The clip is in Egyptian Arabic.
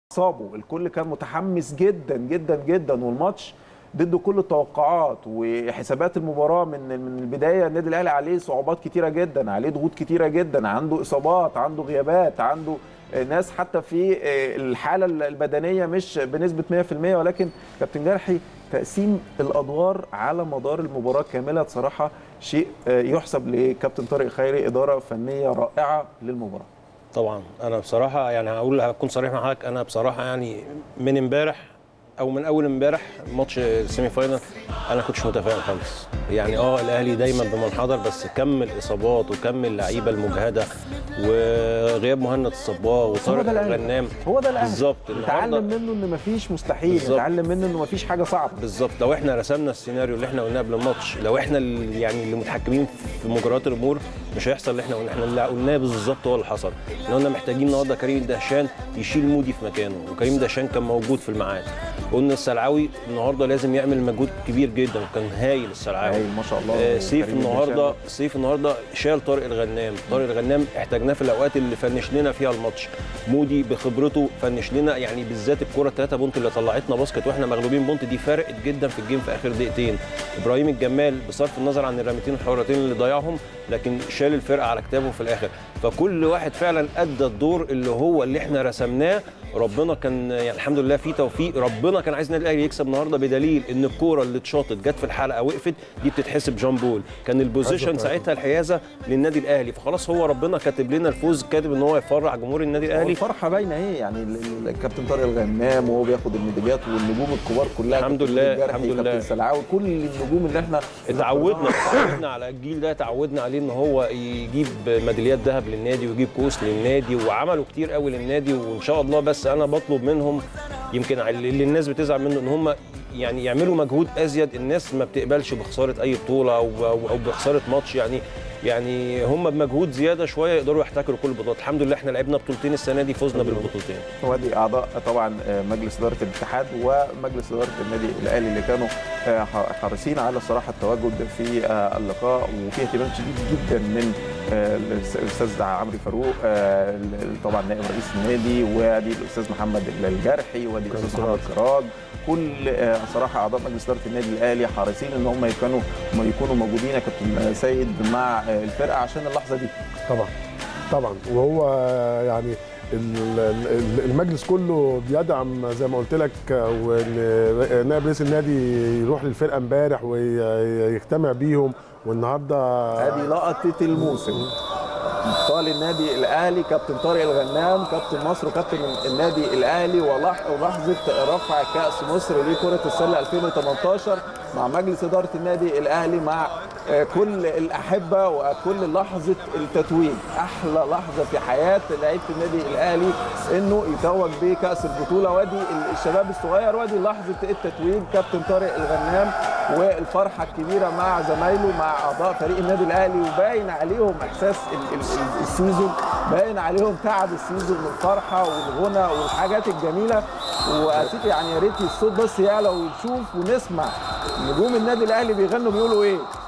اعصابه الكل كان متحمس جدا جدا جدا والماتش ضد كل التوقعات وحسابات المباراه من من البدايه النادي الاهلي عليه صعوبات كتيره جدا عليه ضغوط كتيره جدا عنده اصابات عنده غيابات عنده ناس حتى في الحاله البدنيه مش بنسبه 100% ولكن كابتن جرحي تقسيم الادوار على مدار المباراه كامله بصراحه شيء يحسب لكابتن طارق خيري اداره فنيه رائعه للمباراه طبعا انا بصراحه يعني هقول هكون صريح مع حضرتك انا بصراحه يعني من امبارح او من اول امبارح ماتش السيمي فاينل انا كنتش متفائل خالص يعني اه الاهلي دايما بمنحدر بس كم الاصابات وكم اللعيبه المجهده وغياب مهند الصباغ وطارق الغنام هو ده الاهلي بالظبط نتعلم منه ان مفيش مستحيل بالزبط. نتعلم منه انه مفيش حاجه صعبه بالظبط لو احنا رسمنا السيناريو اللي احنا قلناه قبل الماتش لو احنا اللي يعني اللي متحكمين في مجريات الامور مش هيحصل اللي احنا قلنا احنا اللي قلناه بالظبط هو اللي حصل ان قلنا محتاجين النهارده كريم دهشان يشيل مودي في مكانه وكريم دهشان كان موجود في الميعاد قلنا السلعاوي النهارده لازم يعمل مجهود كبير جدا وكان هايل السلعاوي هايل ما شاء الله آه سيف النهارده سيف النهارده شال طارق الغنام طارق الغنام احتاجناه في الاوقات اللي فنش لنا فيها الماتش مودي بخبرته فنش لنا يعني بالذات الكره الثلاثه بونت اللي طلعتنا باسكت واحنا مغلوبين بونت دي فرقت جدا في الجيم في اخر دقيقتين ابراهيم الجمال بصرف النظر عن الرميتين الحرتين اللي ضيعهم لكن شال الفرقه على كتابه في الاخر فكل واحد فعلا ادى الدور اللي هو اللي احنا رسمناه ربنا كان يعني الحمد لله في توفيق ربنا كان عايز النادي الاهلي يكسب النهارده بدليل ان الكوره اللي اتشاطت جت في الحلقه وقفت دي بتتحسب جون بول كان البوزيشن ساعتها الحيازه للنادي الاهلي فخلاص هو ربنا كاتب لنا الفوز كاتب ان هو يفرح جمهور النادي الاهلي الفرحه باينه اهي يعني الكابتن طارق الغنام وهو بياخد الميداليات والنجوم الكبار كلها الحمد لله الحمد لله كابتن سلعاوي كل النجوم اللي احنا اتعودنا اتعودنا على الجيل ده اتعودنا عليه ان هو يجيب ميداليات ذهب للنادي ويجيب كؤوس للنادي وعملوا كتير قوي للنادي وان شاء الله بس انا بطلب منهم يمكن اللي الناس بتزعل منه ان هم يعني يعملوا مجهود ازيد الناس ما بتقبلش بخساره اي بطوله او او بخساره ماتش يعني يعني هم بمجهود زياده شويه يقدروا يحتكروا كل البطولات الحمد لله احنا لعبنا بطولتين السنه دي فزنا بالبطولتين وادي اعضاء طبعا مجلس اداره الاتحاد ومجلس اداره النادي الاهلي اللي كانوا حريصين على الصراحه التواجد في اللقاء وفي اهتمام شديد جدا من الاستاذ عمرو فاروق طبعا نائب رئيس النادي وادي الاستاذ محمد الجرحي وادي الاستاذ محمد سراج كل صراحه اعضاء مجلس اداره النادي الاهلي حريصين ان هم يكونوا يكونوا موجودين يا كابتن سيد مع الفرقه عشان اللحظه دي طبعا طبعا وهو يعني المجلس كله بيدعم زي ما قلت لك وان نائب رئيس النادي يروح للفرقه امبارح ويجتمع بيهم والنهارده هذه لقطه الموسم ابطال النادي الاهلي كابتن طارق الغنام كابتن مصر وكابتن النادي الاهلي ولحظه رفع كاس مصر لكره السله 2018 مع مجلس اداره النادي الاهلي مع كل الاحبه وكل لحظه التتويج احلى لحظه في حياه لعيبه النادي الاهلي انه يتوج بكاس البطوله وادي الشباب الصغير وادي لحظه التتويج كابتن طارق الغنام والفرحه الكبيره مع زمايله مع اعضاء فريق النادي الاهلي وباين عليهم احساس السيزون باين عليهم تعب السيزون من الفرحه والغنى والحاجات الجميله واسيت يعني يا ريت الصوت بس يعلى ونشوف ونسمع نجوم النادي الاهلي بيغنوا بيقولوا ايه